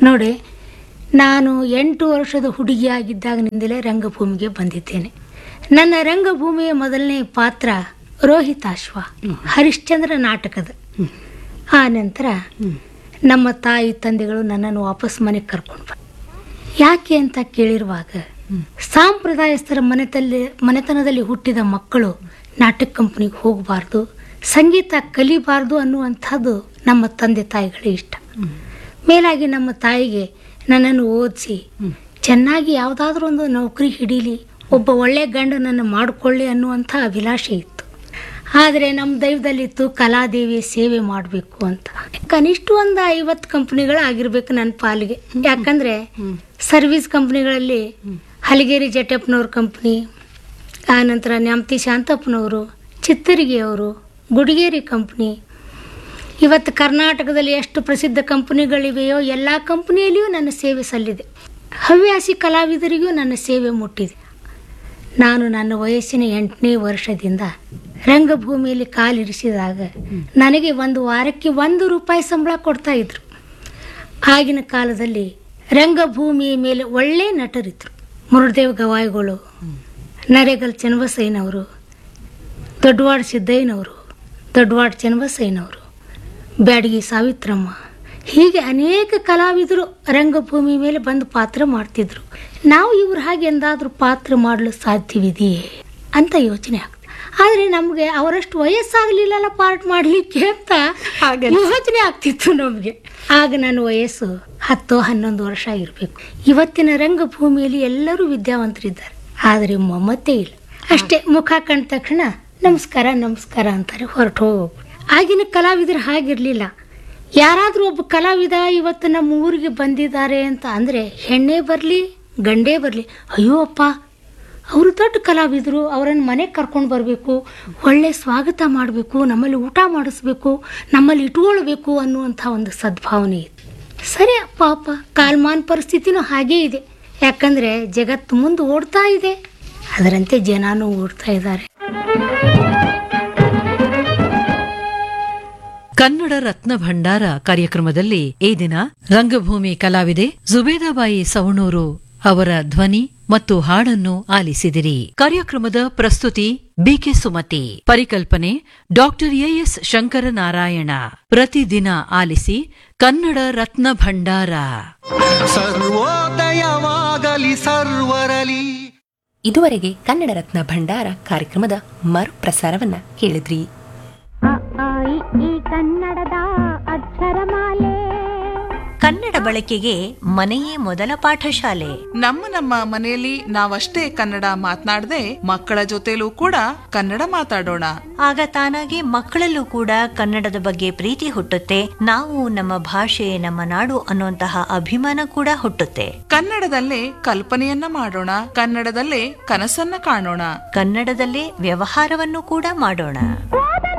ನೋಡಿ ನಾನು ಎಂಟು ವರ್ಷದ ಹುಡುಗಿಯಾಗಿದ್ದಾಗಿನಿಂದಲೇ ರಂಗಭೂಮಿಗೆ ಬಂದಿದ್ದೇನೆ ನನ್ನ ರಂಗಭೂಮಿಯ ಮೊದಲನೇ ಪಾತ್ರ ರೋಹಿತಾಶ್ವ ಹರಿಶ್ಚಂದ್ರ ನಾಟಕದ ಆ ನಂತರ ನಮ್ಮ ತಾಯಿ ತಂದೆಗಳು ನನ್ನನ್ನು ವಾಪಸ್ ಮನೆಗೆ ಕರ್ಕೊಂಡು ಬಂದ ಯಾಕೆ ಅಂತ ಕೇಳಿರುವಾಗ ಸಾಂಪ್ರದಾಯಸ್ಥರ ಮನೆತಲ್ಲಿ ಮನೆತನದಲ್ಲಿ ಹುಟ್ಟಿದ ಮಕ್ಕಳು ನಾಟಕ ಕಂಪ್ನಿಗೆ ಹೋಗಬಾರ್ದು ಸಂಗೀತ ಕಲಿಬಾರ್ದು ಅನ್ನುವಂಥದ್ದು ನಮ್ಮ ತಂದೆ ತಾಯಿಗಳ ಇಷ್ಟ ಮೇಲಾಗಿ ನಮ್ಮ ತಾಯಿಗೆ ನನ್ನನ್ನು ಓದಿಸಿ ಚೆನ್ನಾಗಿ ಯಾವುದಾದ್ರೂ ಒಂದು ನೌಕರಿ ಹಿಡೀಲಿ ಒಬ್ಬ ಒಳ್ಳೆ ಗಂಡನನ್ನು ಮಾಡಿಕೊಳ್ಳಿ ಅನ್ನುವಂಥ ಅಭಿಲಾಷೆ ಇತ್ತು ಆದರೆ ನಮ್ಮ ದೈವದಲ್ಲಿತ್ತು ಕಲಾದೇವಿಯ ಸೇವೆ ಮಾಡಬೇಕು ಅಂತ ಕನಿಷ್ಠ ಒಂದು ಐವತ್ತು ಕಂಪ್ನಿಗಳು ಆಗಿರ್ಬೇಕು ನನ್ನ ಪಾಲಿಗೆ ಯಾಕಂದರೆ ಸರ್ವಿಸ್ ಕಂಪ್ನಿಗಳಲ್ಲಿ ಹಲಗೇರಿ ಜಟಪ್ಪನವ್ರ ಕಂಪ್ನಿ ಆನಂತರ ನ್ಯಾಮತಿ ಶಾಂತಪ್ಪನವರು ಚಿತ್ತರಿಗೆಯವರು ಗುಡಿಗೇರಿ ಕಂಪ್ನಿ ಇವತ್ತು ಕರ್ನಾಟಕದಲ್ಲಿ ಎಷ್ಟು ಪ್ರಸಿದ್ಧ ಕಂಪನಿಗಳಿವೆಯೋ ಎಲ್ಲ ಕಂಪನಿಯಲ್ಲಿಯೂ ನನ್ನ ಸೇವೆ ಸಲ್ಲಿದೆ ಹವ್ಯಾಸಿ ಕಲಾವಿದರಿಗೂ ನನ್ನ ಸೇವೆ ಮುಟ್ಟಿದೆ ನಾನು ನನ್ನ ವಯಸ್ಸಿನ ಎಂಟನೇ ವರ್ಷದಿಂದ ರಂಗಭೂಮಿಯಲ್ಲಿ ಕಾಲಿರಿಸಿದಾಗ ನನಗೆ ಒಂದು ವಾರಕ್ಕೆ ಒಂದು ರೂಪಾಯಿ ಸಂಬಳ ಕೊಡ್ತಾ ಇದ್ರು ಆಗಿನ ಕಾಲದಲ್ಲಿ ರಂಗಭೂಮಿಯ ಮೇಲೆ ಒಳ್ಳೆ ನಟರಿದ್ದರು ಮುರುಡದೇವ್ ಗವಾಯಿಗಳು ನರೇಗಲ್ ಚನ್ನಬಸಯ್ಯನವರು ದೊಡ್ಡವಾಡ ಸಿದ್ದಯ್ಯನವರು ದೊಡ್ಡವಾಡ ಚನ್ನಬಸಯ್ಯನವರು ಬ್ಯಾಡಗಿ ಸಾವಿತ್ರಮ್ಮ ಹೀಗೆ ಅನೇಕ ಕಲಾವಿದರು ರಂಗಭೂಮಿ ಮೇಲೆ ಬಂದು ಪಾತ್ರ ಮಾಡ್ತಿದ್ರು ನಾವು ಇವ್ರ ಹಾಗೆ ಎಂದಾದರೂ ಪಾತ್ರ ಮಾಡಲು ಸಾಧ್ಯವಿದೆಯೇ ಅಂತ ಯೋಚನೆ ಆಗ್ತದೆ ಆದರೆ ನಮಗೆ ಅವರಷ್ಟು ವಯಸ್ಸಾಗಲಿಲ್ಲಲ್ಲ ಪಾರ್ಟ್ ಮಾಡಲಿಕ್ಕೆ ಅಂತ ಯೋಚನೆ ಆಗ್ತಿತ್ತು ನಮಗೆ ಆಗ ನನ್ನ ವಯಸ್ಸು ಹತ್ತು ಹನ್ನೊಂದು ವರ್ಷ ಇರಬೇಕು ಇವತ್ತಿನ ರಂಗಭೂಮಿಯಲ್ಲಿ ಎಲ್ಲರೂ ವಿದ್ಯಾವಂತರಿದ್ದಾರೆ ಆದರೆ ಮಮತೆ ಇಲ್ಲ ಅಷ್ಟೇ ಮುಖ ಕಂಡ ತಕ್ಷಣ ನಮಸ್ಕಾರ ನಮಸ್ಕಾರ ಅಂತಾರೆ ಹೊರಟು ಹೋಗ್ಬಿಟ್ಟು ಆಗಿನ ಕಲಾವಿದರು ಹಾಗಿರಲಿಲ್ಲ ಯಾರಾದರೂ ಒಬ್ಬ ಕಲಾವಿದ ಇವತ್ತು ನಮ್ಮ ಊರಿಗೆ ಬಂದಿದ್ದಾರೆ ಅಂತ ಅಂದರೆ ಹೆಣ್ಣೇ ಬರಲಿ ಗಂಡೇ ಬರಲಿ ಅಯ್ಯೋ ಅಪ್ಪ ಅವರು ದೊಡ್ಡ ಕಲಾವಿದರು ಅವರನ್ನು ಮನೆಗೆ ಕರ್ಕೊಂಡು ಬರಬೇಕು ಒಳ್ಳೆ ಸ್ವಾಗತ ಮಾಡಬೇಕು ನಮ್ಮಲ್ಲಿ ಊಟ ಮಾಡಿಸ್ಬೇಕು ನಮ್ಮಲ್ಲಿ ಇಟ್ಕೊಳ್ಬೇಕು ಅನ್ನುವಂಥ ಒಂದು ಸದ್ಭಾವನೆ ಇದೆ ಸರಿ ಅಪ್ಪ ಅಪ್ಪ ಕಾಲ್ಮಾನ್ ಪರಿಸ್ಥಿತಿನೂ ಹಾಗೇ ಇದೆ ಯಾಕಂದರೆ ಜಗತ್ತು ಮುಂದೆ ಓಡ್ತಾ ಇದೆ ಅದರಂತೆ ಜನನೂ ಓಡ್ತಾ ಇದ್ದಾರೆ ಕನ್ನಡ ರತ್ನ ಭಂಡಾರ ಕಾರ್ಯಕ್ರಮದಲ್ಲಿ ಈ ದಿನ ರಂಗಭೂಮಿ ಕಲಾವಿದೆ ಜುಬೇದಾಬಾಯಿ ಸವಣೂರು ಅವರ ಧ್ವನಿ ಮತ್ತು ಹಾಡನ್ನು ಆಲಿಸಿದಿರಿ ಕಾರ್ಯಕ್ರಮದ ಪ್ರಸ್ತುತಿ ಬಿಕೆ ಸುಮತಿ ಪರಿಕಲ್ಪನೆ ಡಾಕ್ಟರ್ ಎಎಸ್ ಶಂಕರನಾರಾಯಣ ಪ್ರತಿದಿನ ಆಲಿಸಿ ಕನ್ನಡ ರತ್ನ ಭಂಡಾರ ಸರ್ವೋದಯವಾಗಲಿ ಸರ್ವರಲಿ ಇದುವರೆಗೆ ಕನ್ನಡ ರತ್ನ ಭಂಡಾರ ಕಾರ್ಯಕ್ರಮದ ಮರುಪ್ರಸಾರವನ್ನ ಕೇಳಿದ್ರಿ ಕನ್ನಡದ ಅಕ್ಷರಮಾಲೆ ಕನ್ನಡ ಬಳಕೆಗೆ ಮನೆಯೇ ಮೊದಲ ಪಾಠಶಾಲೆ ನಮ್ಮ ನಮ್ಮ ಮನೆಯಲ್ಲಿ ನಾವಷ್ಟೇ ಕನ್ನಡ ಮಾತನಾಡದೆ ಮಕ್ಕಳ ಜೊತೆಲೂ ಕೂಡ ಕನ್ನಡ ಮಾತಾಡೋಣ ಆಗ ತಾನಾಗೆ ಮಕ್ಕಳಲ್ಲೂ ಕೂಡ ಕನ್ನಡದ ಬಗ್ಗೆ ಪ್ರೀತಿ ಹುಟ್ಟುತ್ತೆ ನಾವು ನಮ್ಮ ಭಾಷೆ ನಮ್ಮ ನಾಡು ಅನ್ನುವಂತಹ ಅಭಿಮಾನ ಕೂಡ ಹುಟ್ಟುತ್ತೆ ಕನ್ನಡದಲ್ಲೇ ಕಲ್ಪನೆಯನ್ನ ಮಾಡೋಣ ಕನ್ನಡದಲ್ಲೇ ಕನಸನ್ನ ಕಾಣೋಣ ಕನ್ನಡದಲ್ಲೇ ವ್ಯವಹಾರವನ್ನು ಕೂಡ ಮಾಡೋಣ